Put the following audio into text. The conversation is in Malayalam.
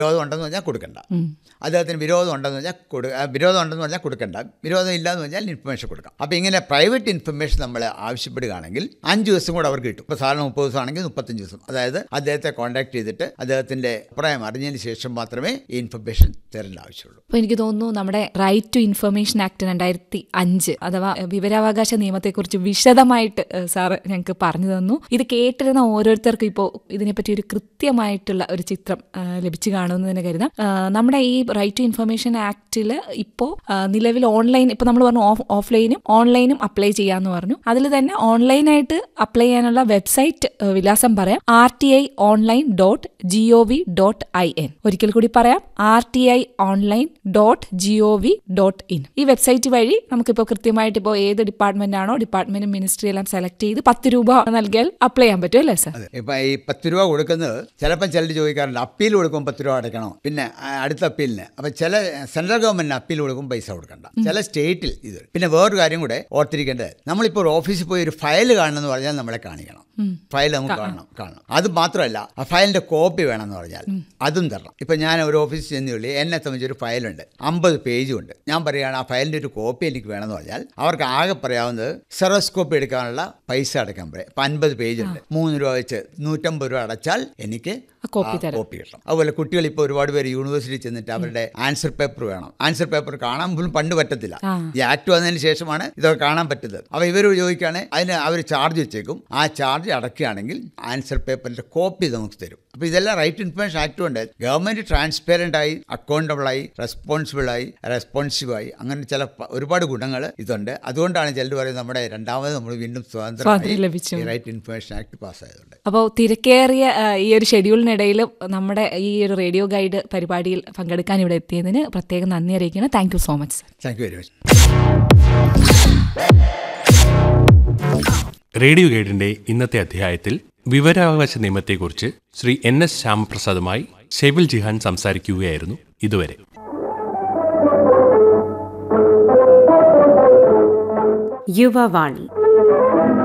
വിരോധം ഉണ്ടെന്ന് പറഞ്ഞാൽ കൊടുക്കണ്ട അദ്ദേഹത്തിന് വിരോധം ഉണ്ടെന്ന് പറഞ്ഞാൽ കൊടു ആ, വിരോധം ഉണ്ടെന്ന് പറഞ്ഞാൽ കൊടുക്കണ്ട വിരോധം ഇല്ലാന്ന് പറഞ്ഞാൽ ഇൻഫർമേഷൻ കൊടുക്കാം അപ്പോൾ ഇങ്ങനെ പ്രൈവറ്റ് ഇൻഫർമേഷൻ നമ്മൾ ആവശ്യപ്പെടുകയാണെങ്കിൽ അഞ്ച് ദിവസം കൂടെ അവർക്ക് കിട്ടും ഇപ്പോൾ സാധാരണ മുപ്പത് ദിവസം ആണെങ്കിൽ മുപ്പത്തഞ്ച് ദിവസം അതായത് അദ്ദേഹത്തെ കോൺടാക്ട് ചെയ്തിട്ട് അദ്ദേഹത്തിൻ്റെ അഭിപ്രായം അറിഞ്ഞതിന് ശേഷം മാത്രമേ ഈ ഇൻഫർമേഷൻ തരേണ്ട ആവശ്യമുള്ളൂ അപ്പോൾ എനിക്ക് തോന്നുന്നു നമ്മുടെ റൈറ്റ് ടു ഇൻഫർമേഷൻ ആക്ട് രണ്ടായിരത്തി അഞ്ച് അഥവാ എഹ്, വിവരാവകാശ നിയമത്തെക്കുറിച്ച് വിശദമായിട്ട് എഹ്, സാറ് ഞങ്ങൾക്ക് പറഞ്ഞു തന്നു ഇത് കേട്ടിരുന്ന ഓരോരുത്തർക്കും ഇപ്പോൾ ഇതിനെപ്പറ്റി ഒരു കൃത്യമായിട്ടുള്ള ഒരു ചിത്രം എഹ്, ലഭിച്ചു കാണുമെന്ന് തന്നെ കരുതാം എഹ്, നമ്മുടെ ഈ റൈറ്റ് ടു ഇൻഫർമേഷൻ ആക്ടിൽ ഇപ്പോൾ നിലവിൽ ഓൺലൈൻ ഇപ്പോൾ നമ്മൾ പറഞ്ഞു ഓഫ് ഓഫ്ലൈനും ഓൺലൈനും അപ്ലൈ ചെയ്യാമെന്ന് പറഞ്ഞു അതിൽ തന്നെ ഓൺലൈനായിട്ട് അപ്ലൈ ചെയ്യാനുള്ള വെബ്സൈറ്റ് എഹ്, വിലാസം പറയാം R T I online dot G O V dot I N ഒരിക്കൽ കൂടി പറയാം R T I online dot G O V dot in ഈ വെബ്സൈറ്റ് വഴി നമുക്കിപ്പോൾ കൃത്യമായിട്ട് ഇപ്പോൾ ഏത് ഡിപ്പാർട്ട്മെന്റ് ആണോ ഡിപ്പാർട്ട്മെന്റും മിനിസ്ട്രി എല്ലാം സെലക്ട് ചെയ്ത് പത്ത് രൂപ നൽകിയാൽ അപ്ലൈ ചെയ്യാൻ പറ്റും അല്ലേ സർ അതെ ഇപ്പം ഈ പത്ത് രൂപ കൊടുക്കുന്നത് ചിലപ്പം ചിലർ ചോദിക്കാറുണ്ട് അപ്പീൽ കൊടുക്കുമ്പോൾ പത്ത് രൂപ അടയ്ക്കണോ പിന്നെ ആ, അടുത്ത അപ്പീലിന് അപ്പം ചില സെൻട്രൽ ഗവൺമെന്റിന് അപ്പീൽ കൊടുക്കുമ്പോൾ പൈസ കൊടുക്കണ്ട ചില സ്റ്റേറ്റിൽ ഇത് പിന്നെ വേറൊരു കാര്യം കൂടെ ഓർത്തിരിക്കേണ്ടത് നമ്മളിപ്പോൾ ഒരു ഓഫീസിൽ പോയി ഒരു ഫയൽ കാണണമെന്ന് പറഞ്ഞാൽ നമ്മളെ കാണിക്കണം ഫയൽ നമുക്ക് കാണണം കാണണം അത് മാത്രമല്ല ആ ഫയലിന്റെ കോപ്പി വേണമെന്ന് പറഞ്ഞാൽ അതും തരണം ഇപ്പം ഞാൻ ഒരു ഓഫീസിൽ ചെന്നുള്ളി എന്നെ സംബന്ധിച്ച് ഒരു ഫയലുണ്ട് അമ്പത് പേജും ഉണ്ട് ഞാൻ പറയുകയാണ് ആ ഫയലിന്റെ ഒരു കോപ്പി എനിക്ക് വേണമെന്ന് പറഞ്ഞാൽ അവർക്ക് ആകെ പറയാവുന്നത് സെറോസ്കോപ്പി എടുക്കാനുള്ള പൈസ അടയ്ക്കാൻ പറയും ഇപ്പം അൻപത് പേജ് ഉണ്ട് മൂന്ന് രൂപ വെച്ച് നൂറ്റമ്പത് രൂപ അടച്ചാൽ എനിക്ക് ആ കോപ്പി ആ തരാം. കോപ്പി കിട്ടണം അതുപോലെ കുട്ടികൾ ഇപ്പോൾ ഒരുപാട് പേര് യൂണിവേഴ്സിറ്റി ചെന്നിട്ട് അവരുടെ ആൻസർ പേപ്പർ വേണം ആൻസർ പേപ്പർ കാണാൻ പോലും പണ്ട് പറ്റത്തില്ല ആ. ഈ ആക്ട് വന്നതിന് ശേഷമാണ് ഇതൊക്കെ കാണാൻ പറ്റുന്നത് അപ്പോൾ ഇവർ ചോദിക്കുകയാണ് അതിന് അവർ ചാർജ് വെച്ചേക്കും ആ ചാർജ് അടക്കുകയാണെങ്കിൽ ആൻസർ പേപ്പറിന്റെ കോപ്പി നമുക്ക് തരും അപ്പോൾ ഇതെല്ലാം റൈറ്റ് ഇൻഫർമേഷൻ ആക്ട് കൊണ്ട് ഗവൺമെന്റ് ട്രാൻസ്പെറൻ്റ് ആയി അക്കൗണ്ടബിൾ ആയി റെസ്പോൺസിബിൾ ആയി റെസ്പോൺസീവ് ആയി അങ്ങനെ ചില പ- ഒരുപാട് ഗുണങ്ങൾ ഇതുണ്ട് അതുകൊണ്ടാണ് ചിലർ പറയുന്നത് നമ്മുടെ രണ്ടാമത് നമ്മൾ വീണ്ടും സ്വാതന്ത്ര്യം സ്വാതന്ത്ര്യം ലഭിച്ചു. റൈറ്റ് ഇൻഫർമേഷൻ ആക്ട് പാസ്സായതുകൊണ്ട് അപ്പോൾ തിരക്കേറിയ ആ, ഈ ഒരു ഷെഡ്യൂളിനിടയിൽ നമ്മുടെ ഈ ഒരു റേഡിയോ ഗൈഡ് പരിപാടിയിൽ പങ്കെടുക്കാൻ ഇവിടെ എത്തിയതിന് പ്രത്യേകം നന്ദി അറിയിക്കണം thank you so much sir thank you very much radio ഗൈഡിന്റെ ഇന്നത്തെ അധ്യായത്തിൽ വിവരാവകാശ നിയമത്തെക്കുറിച്ച് ശ്രീ എൻ എസ് ശ്യാമപ്രസാദുമായി ഷെബിൽ ജിഹാൻ സംസാരിക്കുകയായിരുന്നു ഇതുവരെ യുവവാണി